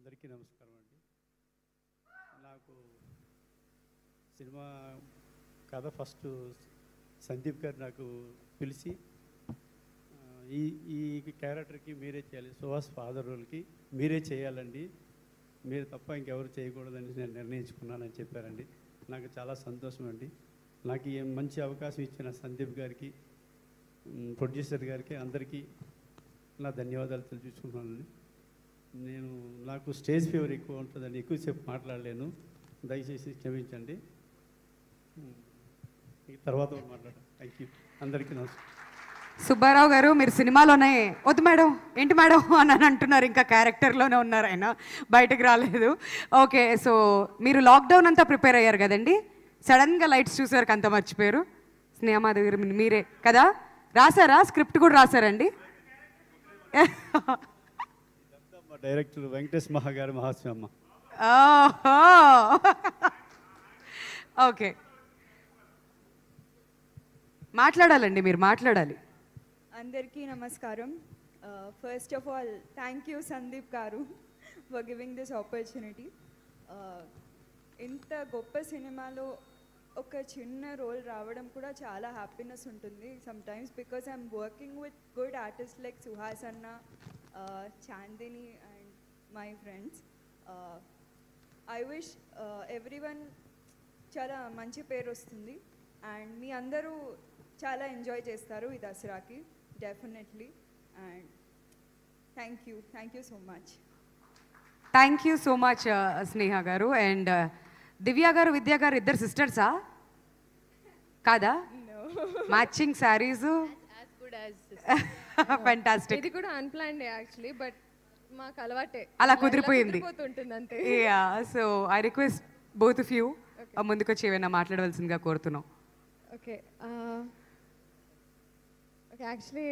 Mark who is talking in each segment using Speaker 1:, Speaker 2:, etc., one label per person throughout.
Speaker 1: అందరికీ నమస్కారం అండి నాకు సినిమా కథ ఫస్ట్ సందీప్ గారు నాకు పిలిచి ఆ, ఈ ఈ క్యారెక్టర్కి మీరే చేయాలి సుహాస్ ఫాదర్ రోల్కి మీరే చేయాలండి మీరు తప్ప ఇంకెవరు చేయకూడదని నేను నిర్ణయించుకున్నానని చెప్పారండి నాకు చాలా సంతోషం అండి నాకు ఈ మంచి అవకాశం ఇచ్చిన సందీప్ గారికి మ్, ప్రొడ్యూసర్ గారికి అందరికీ నా ధన్యవాదాలు తెలియజేసుకుంటున్నానండి నేను నాకు స్టేజ్ ఫీవర్ ఎక్కువ ఉంటుందని ఎక్కువసేపు మాట్లాడలేను దయచేసి క్షమించండి మ్, ఈ తర్వాత మాట్లాడతాను థ్యాంక్ యూ అందరికీ నమస్కారం
Speaker 2: సుబ్బారావు గారు మీరు సినిమాలోనే వద్దు మేడం ఏంటి మేడం అని అని అంటున్నారు ఇంకా క్యారెక్టర్లోనే ఉన్నారు ఆయన బయటకు రాలేదు ఓకే సో మీరు లాక్డౌన్ అంతా ప్రిపేర్ అయ్యారు కదండి సడన్గా లైట్స్ చూసారు అంత మర్చిపోయారు స్నేహమాధవి గారు మీరే కదా రాసారా స్క్రిప్ట్ కూడా రాసారండి
Speaker 1: ఇదంతా మా డైరెక్టర్ వెంకటేష్ మహా గారి మహాస్మి అమ్మ
Speaker 2: ఓహో ఓకే మాట్లాడాలండి మీరు మాట్లాడాలి
Speaker 3: అందరికీ నమస్కారం first of all thank you Sandeep garu for giving this opportunity ఇంత గొప్ప సినిమాలో ఒక చిన్న రోల్ రావడం కూడా చాలా హ్యాపీనెస్ ఉంటుంది sometimes because I'm working with good artist like Suhas అన్న Chandini and my friends I wish everyone చాలా మంచి పేరు వస్తుంది అండ్ మీ అందరూ చాలా ఎంజాయ్ చేస్తారు ఈ దసరాకి definitely and thank you thank you so much
Speaker 2: thank you so much Sneha గారు అండ్ దివ్య గారు విద్య గారు ఇద్దరు సిస్టర్సా కాదా matching saris
Speaker 4: as good as this.
Speaker 2: Fantastic
Speaker 4: ఇది కూడా అన్ప్లాన్డ్ యాక్చువల్లీ బట్ మాకు అలవాటే
Speaker 2: అలా
Speaker 4: ఇలా
Speaker 2: కుదిరిపోయింది
Speaker 4: కుదిరిపోతుంటుంది అంతే
Speaker 2: yeah so I request both of you ముందుకు వచ్చి ఏమైనా మాట్లాడవలసిందిగా కోరుతున్నాం
Speaker 4: ఓకే ఓకే యాక్చువల్లీ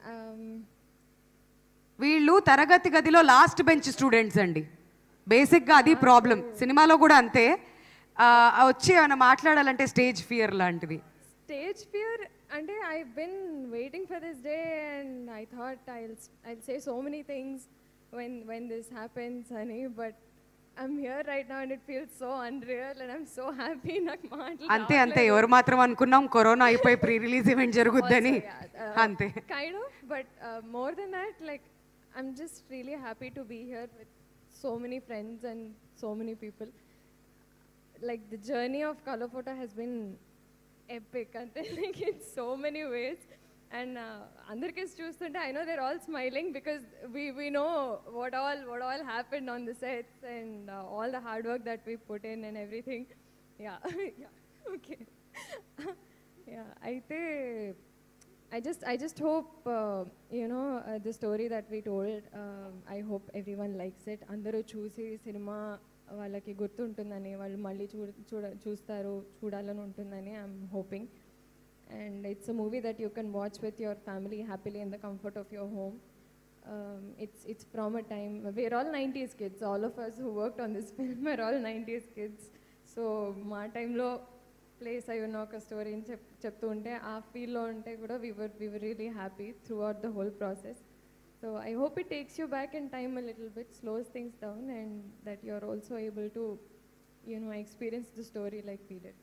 Speaker 2: వీళ్ళు తరగతి గదిలో లాస్ట్ బెంచ్ స్టూడెంట్స్ అండి బేసిక్గా అది ప్రాబ్లం సినిమాలో కూడా అంతే ఆ, వచ్చి ఏమైనా మాట్లాడాలంటే స్టేజ్ ఫియర్ లాంటివి
Speaker 4: స్టేజ్ ఫియర్ అంటే I been waiting for this day and I thought I I say so many things when when this happens అని but I'm here right now and it feels so unreal and I'm so happy నాకు మాటలు
Speaker 2: అంతే అంతే ఎవరు మాత్రం అనుకున్నాం corona అయిపోయి pre release event జరుగుద్దని అంతే
Speaker 4: kind of but uh, more than that like i'm just really happy to be here with so many friends and so many people like the journey of color photo has been epic and like in so many ways and uh, అందరికీ చూస్తుంటే I know they're all smiling because we we know what all what all happened on the sets and uh, all the hard work that we put in and everything yeah yeah okay yeah అయితే I just I just hope uh, you know uh, the story that we told. Um, I hope everyone likes it. అందరూ చూసి cinema వాళ్ళకి గుర్తుంటుందని వాళ్ళు మళ్ళీ చూ చూడ చూస్తారు చూడాలని ఉంటుందని I'm hoping and it's a movie that you can watch with your family happily in the comfort of your home it's it's from a time where all nineties kids all of us who work on this film are all nineties kids so మా టైంలో place అయి ఉన్న ఒక స్టోరీని చెప్ చెప్తూ ఉంటే ఆ ఫీల్లో ఉంటే కూడా we were we were really happy throughout the whole process so I hope it takes you back in time a little bit slows things down and that you are also able to you know experience the story like we did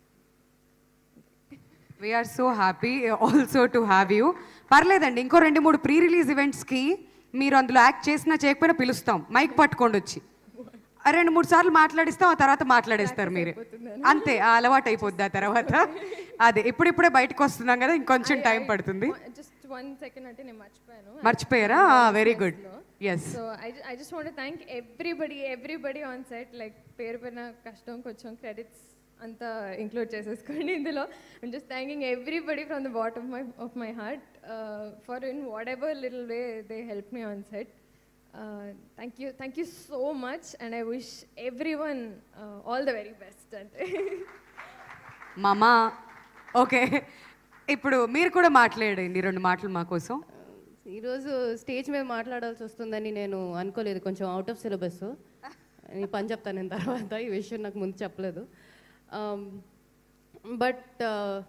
Speaker 2: we are so happy also to have you పర్లేదండి ఇంకో రెండు మూడు pre release ఈవెంట్స్కి మీరు అందులో act చేసినా చేయకపోయినా పిలుస్తాం mic పట్టుకోండి వచ్చి ఆ రెండు మూడు సార్లు మాట్లాడిస్తాం ఆ తర్వాత మాట్లాడేస్తారు మీరు అంతే ఆ అలవాటు అయిపోద్ది ఆ తర్వాత అదే ఇప్పుడిప్పుడే బయటకు వస్తున్నాం కదా ఇంకొంచెం టైం పడుతుంది
Speaker 4: జస్ట్ వన్ సెకండ్ అంటే నేను మర్చిపోయాను
Speaker 2: మర్చిపోయారా very good yes
Speaker 4: so I I just want thank everybody everybody on set like పేరు పైన కష్టం కొంచెం క్రెడిట్స్ అంతా ఇంక్లూడ్ చేసేసుకోండి ఇందులో I'm just thanking everybody from the bottom my of my heart for in whatever little way they help me on set thank you thank you so much and I wish everyone all the very best అంటే
Speaker 2: మామా okay ఇప్పుడు మీరు కూడా మాట్లాడండి రెండు మాటలు మా కోసం
Speaker 5: ఈరోజు స్టేజ్ మీద మాట్లాడాల్సి వస్తుందని నేను అనుకోలేదు కొంచెం అవుట్ ఆఫ్ సిలబస్ నీ పని చెప్తాను నేను తర్వాత ఈ విషయం నాకు ముందు చెప్పలేదు బట్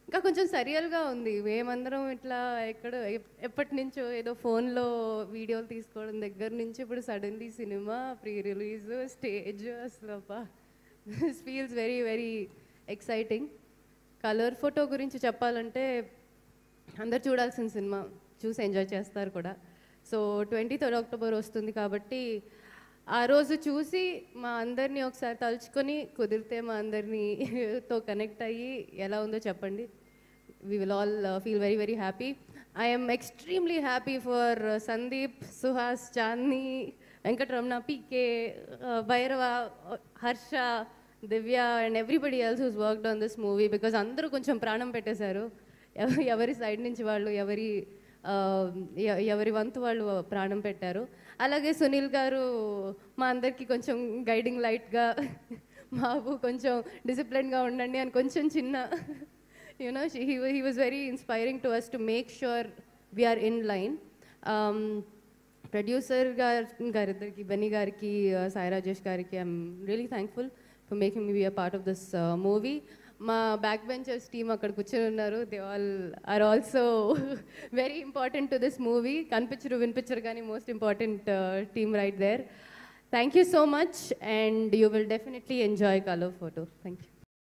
Speaker 5: ఇంకా కొంచెం సరియల్గా ఉంది మేమందరం ఇట్లా ఎక్కడ ఎప్- ఎప్పటి నుంచో ఏదో ఫోన్లో వీడియోలు తీసుకోవడం దగ్గర నుంచి ఇప్పుడు సడన్లీ సినిమా ప్రీ రిలీజ్ స్టేజ్ అసలు this feels very very exciting Colour Photo గురించి చెప్పాలంటే అందరు చూడాల్సిన సినిమా చూసి ఎంజాయ్ చేస్తారు కూడా సో ట్వంటీ థర్డ్ అక్టోబర్ వస్తుంది కాబట్టి ఆ రోజు చూసి మా అందరినీ ఒకసారి తలుచుకొని కుదిరితే మా అందరినీ తో కనెక్ట్ అయ్యి ఎలా ఉందో చెప్పండి we will all uh, feel very very happy i am extremely happy for uh, sandeep suhas chandni venkatramana pk uh, bhairava uh, harsha Divya and everybody else who's worked on this movie because అందరూ కొంచెం ప్రాణం పెట్టేశారు ఎవ- ఎవరి side నుంచి వాళ్ళు ఎవరి ఆ, ఎ- ఎవరి వంతు వాళ్ళు ప్రాణం పెట్టారు అలాగే సునీల్ గారు మా అందరికీ కొంచెం గైడింగ్ లైట్గా మాకు కొంచెం డిసిప్లిన్గా ఉండండి అని కొంచెం చిన్న you know, she, he, wa- he was very inspiring to us to make sure we are in line. Um, producer గారి గారిద్దరికి బెన్నీ గారికి సాయి రాజేష్ గారికి I'm really thankful for making me be a part of this movie మా back benchers team అక్కడ కూర్చొని ఉన్నారు they all are also very important to this movie కనిపించరు వినిపించరు కానీ most important team right there thank you so much and you will definitely enjoy Colour Photo thank you